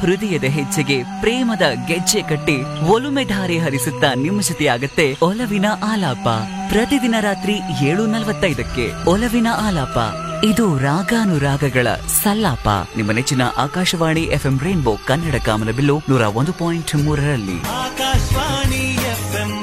ಹೃದಯದ ಹೆಜ್ಜೆಗೆ ಪ್ರೇಮದ ಗೆಜ್ಜೆ ಕಟ್ಟಿ ಒಲುಮೆ ಧಾರೆ ಹರಿಸುತ್ತಾ ನಿಮ್ಮ ಜೊತೆಯಾಗತ್ತೆ ಒಲವಿನ ಆಲಾಪ ಪ್ರತಿದಿನ ರಾತ್ರಿ ಏಳು ನಲವತ್ತೈದಕ್ಕೆ ಒಲವಿನ ಆಲಾಪ ಇದು ರಾಗಾನುರಾಗಗಳ ಸಲ್ಲಾಪ ನಿಮ್ಮ ನೆಚ್ಚಿನ ಆಕಾಶವಾಣಿ ಎಫ್ಎಂ ರೈನ್ಬೋ ಕನ್ನಡ ಕಾಮನಬಿಲ್ಲು ನೂರ ಒಂದು ಪಾಯಿಂಟ್ ಮೂರರಲ್ಲಿ ಆಕಾಶವಾಣಿ ಎಫ್ಎಂ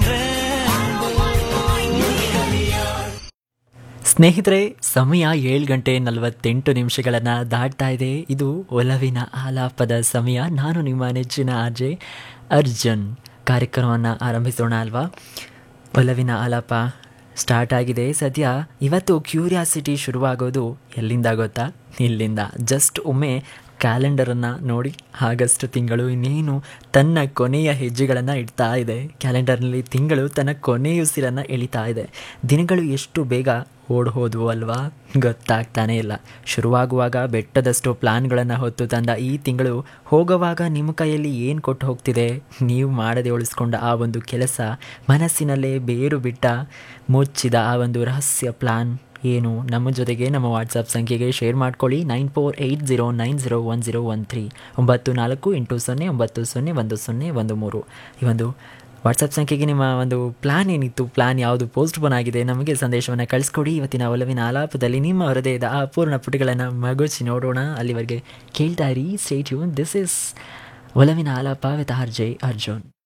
ಸ್ನೇಹಿತರೆ ಸಮಯ ಏಳು ಗಂಟೆ ನಲವತ್ತೆಂಟು ನಿಮಿಷಗಳನ್ನು ದಾಟ್ತಾ ಇದೆ ಇದು ಒಲವಿನ ಆಲಾಪದ ಸಮಯ ನಾನು ನಿಮ್ಮ ನೆಚ್ಚಿನ ಆರ್ಜೆ ಅರ್ಜುನ್ ಕಾರ್ಯಕ್ರಮವನ್ನು ಆರಂಭಿಸೋಣ ಅಲ್ವಾ ಒಲವಿನ ಆಲಾಪ ಸ್ಟಾರ್ಟ್ ಆಗಿದೆ ಸದ್ಯ ಇವತ್ತು ಕ್ಯೂರಿಯಾಸಿಟಿ ಶುರುವಾಗೋದು ಎಲ್ಲಿಂದ ಗೊತ್ತಾ ಇಲ್ಲಿಂದ ಜಸ್ಟ್ ಒಮ್ಮೆ ಕ್ಯಾಲೆಂಡರನ್ನು ನೋಡಿ ಆಗಸ್ಟ್ ತಿಂಗಳು ಇನ್ನೇನು ತನ್ನ ಕೊನೆಯ ಹೆಜ್ಜೆಗಳನ್ನು ಇಡ್ತಾ ಇದೆ ಕ್ಯಾಲೆಂಡರ್ನಲ್ಲಿ ತಿಂಗಳು ತನ್ನ ಕೊನೆಯುಸಿರನ್ನು ಎಳಿತಾ ಇದೆ ದಿನಗಳು ಎಷ್ಟು ಬೇಗ ಓಡ್ ಹೋದ್ವು ಅಲ್ವಾ ಗೊತ್ತಾಗ್ತಾನೇ ಇಲ್ಲ ಶುರುವಾಗುವಾಗ ಬೆಟ್ಟದಷ್ಟು ಪ್ಲಾನ್ಗಳನ್ನು ಹೊತ್ತು ತಂದ ಈ ತಿಂಗಳು ಹೋಗುವಾಗ ನಿಮ್ಮ ಕೈಯಲ್ಲಿ ಏನು ಕೊಟ್ಟು ಹೋಗ್ತಿದೆ ನೀವು ಮಾಡದೆ ಉಳಿಸ್ಕೊಂಡ ಆ ಒಂದು ಕೆಲಸ ಮನಸ್ಸಿನಲ್ಲೇ ಬೇರು ಬಿಟ್ಟ ಮುಚ್ಚಿದ ಆ ಒಂದು ರಹಸ್ಯ ಪ್ಲಾನ್ ಏನು ನಮ್ಮ ಜೊತೆಗೆ ನಮ್ಮ ವಾಟ್ಸಪ್ ಸಂಖ್ಯೆಗೆ ಶೇರ್ ಮಾಡ್ಕೊಳ್ಳಿ nine four eight zero nine zero one zero one three ಒಂಬತ್ತು ನಾಲ್ಕು ಎಂಟು ಸೊನ್ನೆ ಒಂಬತ್ತು ಸೊನ್ನೆ ಒಂದು ಸೊನ್ನೆ ಒಂದು ಮೂರು ಈ ಒಂದು ವಾಟ್ಸಪ್ ಸಂಖ್ಯೆಗೆ ನಿಮ್ಮ ಒಂದು ಪ್ಲಾನ್ ಏನಿತ್ತು ಪ್ಲಾನ್ ಯಾವುದು ಪೋಸ್ಟ್ ಬೋನ್ ಆಗಿದೆ ನಮಗೆ ಸಂದೇಶವನ್ನು ಕಳಿಸ್ಕೊಡಿ ಇವತ್ತಿನ ಒಲವಿನ ಆಲಾಪದಲ್ಲಿ ನಿಮ್ಮ ಹೃದಯದ ಆ ಪೂರ್ಣ ಪುಟಗಳನ್ನು ಮಗುಚಿ ನೋಡೋಣ ಅಲ್ಲಿವರೆಗೆ ಕೇಳ್ತಾ ಇರಿ ಸ್ಟೇಟ್ ಯೂನ್ ದಿಸ್ ಇಸ್ ಒಲವಿನ ಆಲಾಪ ವಿತ್ ಆರ್ ಜೆ ಅರ್ಜುನ್